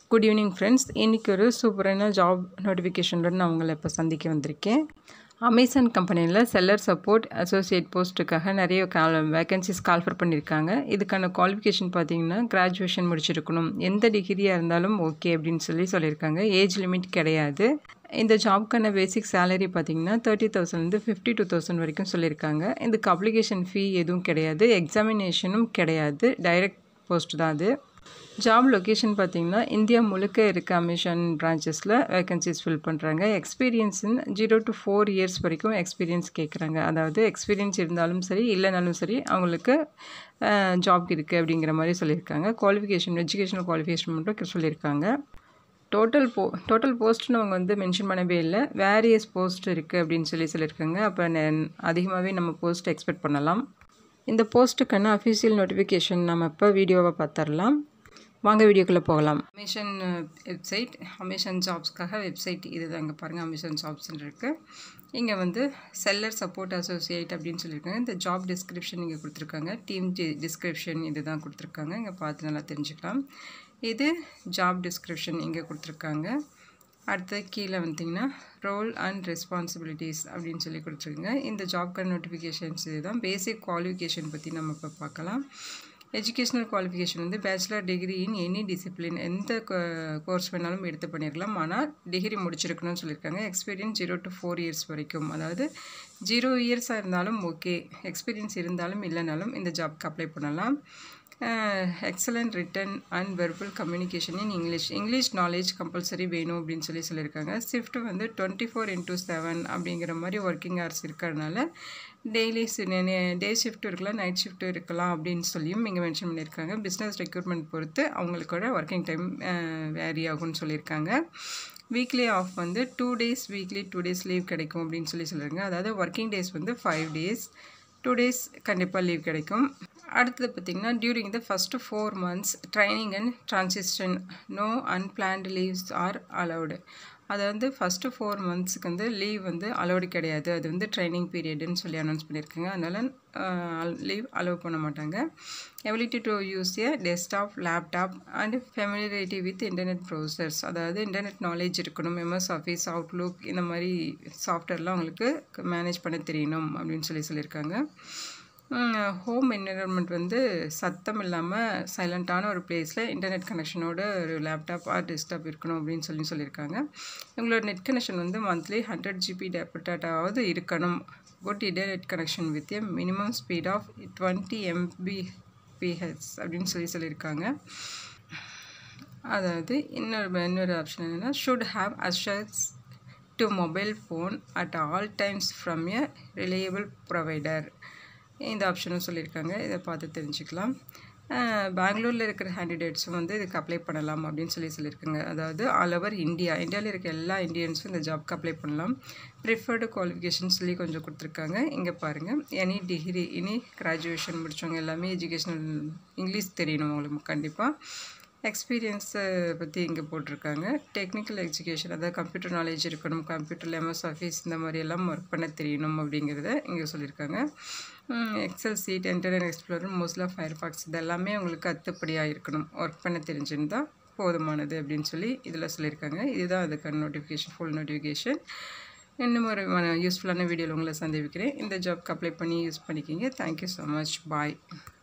good evening friends இன்றைக்கி ஒரு சூப்பரான ஜாப் நோட்டிஃபிகேஷனுடன் நான் உங்களை இப்போ சந்திக்க வந்திருக்கேன் அமேசான் கம்பெனியில் செல்லர் சப்போர்ட் அசோசியேட் போஸ்ட்டுக்காக நிறைய கால் வேகன்சிஸ் கால்ஃபர் பண்ணியிருக்காங்க இதுக்கான குவாலிஃபிகேஷன் பார்த்தீங்கன்னா கிராஜுவேஷன் முடிச்சிருக்கணும் எந்த டிகிரியாக இருந்தாலும் ஓகே அப்படின்னு சொல்லி சொல்லியிருக்காங்க ஏஜ் லிமிட் கிடையாது இந்த ஜாப்க்கான பேசிக் சேலரி பார்த்தீங்கன்னா தேர்ட்டி தௌசண்ட்லேருந்து ஃபிஃப்டி டூ தௌசண்ட் வரைக்கும் சொல்லியிருக்காங்க இதுக்கு அப்ளிகேஷன் ஃபீ எதுவும் கிடையாது எக்ஸாமினேஷனும் கிடையாது டைரக்ட் போஸ்ட் தான் அது ஜாப் லொக்கேஷன் பார்த்தீங்கன்னா இந்தியா முழுக்க இருக்க அமேசான் பிரான்ச்சஸில் வேகன்சிஸ் ஃபில் பண்ணுறாங்க experience zero to four years வரைக்கும் எக்ஸ்பீரியன்ஸ் கேட்குறாங்க அதாவது எக்ஸ்பீரியன்ஸ் இருந்தாலும் சரி இல்லைனாலும் சரி அவங்களுக்கு ஜாப் இருக்குது அப்படிங்கிற மாதிரி சொல்லியிருக்காங்க குவாலிஃபிகேஷன் எஜுகேஷனல் குவாலிஃபிகேஷன் மட்டும் சொல்லியிருக்காங்க டோட்டல் போ டோட்டல் போஸ்ட்னு அவங்க வந்து மென்ஷன் பண்ணவே இல்லை வேரியஸ் போஸ்ட் இருக்குது அப்படின்னு சொல்லி சொல்லியிருக்காங்க அப்போ அதிகமாகவே நம்ம போஸ்ட் எக்ஸ்பெக்ட் பண்ணலாம் இந்த போஸ்ட்டுக்கான அஃபீஷியல் நோட்டிஃபிகேஷன் நம்ம இப்போ வீடியோவை பார்த்துடலாம் வாங்க வீடியோக்குள்ளே போகலாம் அமேசான் வெப்சைட் அமேசான் ஜாப்ஸ்க்காக வெப்சைட் இது தாங்க பாருங்கள் அமேசான் ஜாப்ஸ்ன்னு இருக்குது இங்கே வந்து செல்லர் சப்போர்ட் அசோசியேட் அப்படின்னு சொல்லியிருக்காங்க இந்த ஜாப் டிஸ்கிரிப்ஷன் இங்கே கொடுத்துருக்காங்க டீம் டிஸ்கிரிப்ஷன் இது தான் கொடுத்துருக்காங்க இங்கே பார்த்து நல்லா தெரிஞ்சுக்கலாம் இது ஜாப் டிஸ்கிரிப்ஷன் இங்கே கொடுத்துருக்காங்க அடுத்து கீழே வந்தீங்கன்னா ரோல் அண்ட் ரெஸ்பான்சிபிலிட்டிஸ் அப்படின்னு சொல்லி கொடுத்துருக்குங்க இந்த ஜாப்க்கான நோட்டிஃபிகேஷன்ஸ் இதுதான் பேசிக் குவாலிஃபிகேஷன் பற்றி நம்ம இப்போ பார்க்கலாம் எஜுகேஷ்னல் குவாலிஃபிகேஷன் வந்து bachelor degree in any discipline எந்த கோர்ஸ் வேணாலும் எடுத்து பண்ணியிருக்கலாம் ஆனால் டிகிரி முடிச்சிருக்கணும்னு சொல்லியிருக்காங்க experience zero to four years வரைக்கும் அதாவது ஜீரோ இயர்ஸாக இருந்தாலும் ஓகே எக்ஸ்பீரியன்ஸ் இருந்தாலும் இல்லைனாலும் இந்த ஜாப்க்கு அப்ளை பண்ணலாம் excellent written and verbal communication in English English knowledge compulsory வேணும் அப்படின்னு சொல்லி சொல்லியிருக்காங்க ஷிஃப்ட் வந்து டுவெண்ட்டி ஃபோர் இன்டூ செவன் அப்படிங்கிற மாதிரி ஒர்க்கிங் ஹவர்ஸ் இருக்கிறதுனால டெய்லி டே ஷிஃப்ட் இருக்கலாம் நைட் ஷிஃப்ட் இருக்கலாம் அப்படின்னு சொல்லியும் இங்கே மென்ஷன் பண்ணியிருக்காங்க பிஸ்னஸ் ரெக்ரூட்மெண்ட் பொறுத்து அவங்களுக்கோட ஒர்க்கிங் டைம் வேரி ஆகும்னு சொல்லியிருக்காங்க வீக்லி ஆஃப் வந்து two days weekly two days leave கிடைக்கும் அப்படின்னு சொல்லி சொல்கிறாங்க அதாவது ஒர்க்கிங் டேஸ் வந்து ஃபைவ் டேஸ் டூ டேஸ் கண்டிப்பாக லீவ் கிடைக்கும் அடுத்தது பார்த்திங்கன்னா during the first four months training and transition no unplanned leaves are allowed அதை வந்து ஃபஸ்ட்டு ஃபோர் மந்த்ஸுக்கு வந்து லீவ் வந்து அலோடு கிடையாது அது வந்து ட்ரைனிங் பீரியடுன்னு சொல்லி அனௌன்ஸ் பண்ணியிருக்காங்க அதனால் லீவ் அலோவ் பண்ண மாட்டாங்க ability to use a desktop laptop and familiarity with internet browsers அதாவது இன்டர்நெட் நாலேஜ் இருக்கணும் எம்எஸ் ஆஃபீஸ் அவுட்லுக் இந்த மாதிரி சாஃப்ட்வேர்லாம் அவங்களுக்கு மேனேஜ் பண்ண தெரியணும் அப்படின்னு சொல்லி சொல்லியிருக்காங்க ஹோம் என்விரான்மெண்ட் வந்து சத்தம் இல்லாமல் சைலண்ட்டான ஒரு பிளேஸில் இன்டர்நெட் கனெக்ஷனோட ஒரு லேப்டாப் ஆர் டெஸ்க்டாப் இருக்கணும் அப்படின்னு சொல்லி சொல்லியிருக்காங்க உங்களோட நெட் கனெக்ஷன் வந்து மந்த்லி ஹண்ட்ரட் ஜிபி டேட்டாவது இருக்கணும் good internet connection with a minimum speed of twenty MB PH அப்படின்னு சொல்லி சொல்லியிருக்காங்க அதாவது இன்னொரு இன்னொரு ஆப்ஷன் என்னென்னா ஷுட் ஹாவ் அஷர்ஸ் to mobile phone at all times from a reliable provider இந்த ஆப்ஷனும் சொல்லியிருக்காங்க இதை பார்த்து தெரிஞ்சுக்கலாம் பெங்களூரில் இருக்கிற கேண்டிடேட்ஸும் வந்து இதுக்கு அப்ளை பண்ணலாம் அப்படின்னு சொல்லி சொல்லியிருக்காங்க அதாவது ஆல் ஓவர் இந்தியா இந்தியாவில் இருக்க எல்லா இந்தியன்ஸும் இந்த ஜாப்க்கு அப்ளை பண்ணலாம் ப்ரிஃபர்டு குவாலிஃபிகேஷன் சொல்லி கொஞ்சம் கொடுத்துருக்காங்க இங்கே பாருங்கள் எனி டிகிரி இனி கிராஜுவேஷன் முடித்தவங்க எல்லாமே எஜுகேஷனல் இங்கிலீஷ் தெரியணும் அவங்களுக்கு கண்டிப்பாக எக்ஸ்பீரியன்ஸை பற்றி இங்கே போட்டிருக்காங்க டெக்னிக்கல் எஜுகேஷன் அதாவது கம்ப்யூட்டர் நாலேஜ் இருக்கணும் கம்ப்யூட்டரில் எம்எஸ் ஆஃபீஸ் இந்த மாதிரி எல்லாம் ஒர்க் பண்ண தெரியணும் அப்படிங்கிறத இங்கே சொல்லியிருக்காங்க Excel sheet Internet Explorer Mozilla Firefox இது எல்லாமே உங்களுக்கு அத்துப்படியாக இருக்கணும் ஒர்க் பண்ண தெரிஞ்சிருந்தால் போதுமானது அப்படின்னு சொல்லி இதில் சொல்லியிருக்காங்க இதுதான் அதுக்கான நோட்டிஃபிகேஷன் ஃபுல் நோட்டிஃபிகேஷன் இன்னும் ஒரு யூஸ்ஃபுல்லான வீடியோவில் உங்களை சந்திக்கிறேன் இந்த ஜாப்க்கு அப்ளை பண்ணி யூஸ் பண்ணிக்கிங்க தேங்க்யூ ஸோ மச் பாய்